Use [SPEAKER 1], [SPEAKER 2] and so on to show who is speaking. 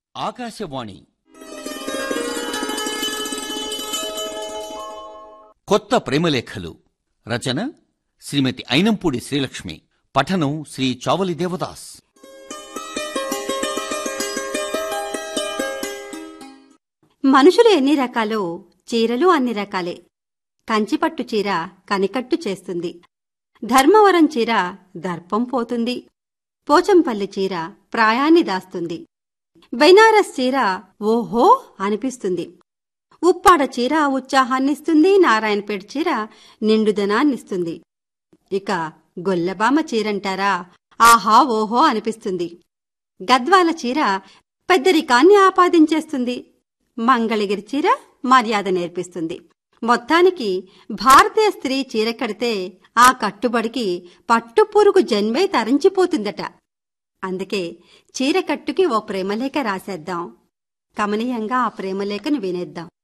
[SPEAKER 1] ఆకాశవాణి కొత్త ప్రేమలేఖలు రచన శ్రీమతి అయినంపూడి శ్రీలక్ష్మి పఠనం శ్రీ చావలి దేవదాస్
[SPEAKER 2] మనుషులు ఎన్ని రకాలో చీరలు అన్ని రకాలే కంచిపట్టు చీర కనికట్టు చేస్తుంది ధర్మవరం చీర దర్పం పోతుంది పోచంపల్లి చీర ప్రాయాన్ని దాస్తుంది బెనారస్ చీర ఓహో అనిపిస్తుంది ఉప్పాడ చీర ఉత్సాహాన్నిస్తుంది నారాయణపేట చీర నిండుదనాన్నిస్తుంది ఇక గొల్లబామ చీరంటారా ఆహా ఓహో అనిపిస్తుంది గద్వాల చీర పెద్దరికాన్ని ఆపాదించేస్తుంది మంగళగిరి చీర మర్యాద నేర్పిస్తుంది మొత్తానికి భారతీయ స్త్రీ చీర కడితే ఆ కట్టుబడికి పట్టుపురుగు జన్మే తరించిపోతుందట అందుకే చీర కట్టుకి ఓ ప్రేమలేఖ రాసేద్దాం కమనీయంగా ఆ ప్రేమలేఖను వినేద్దాం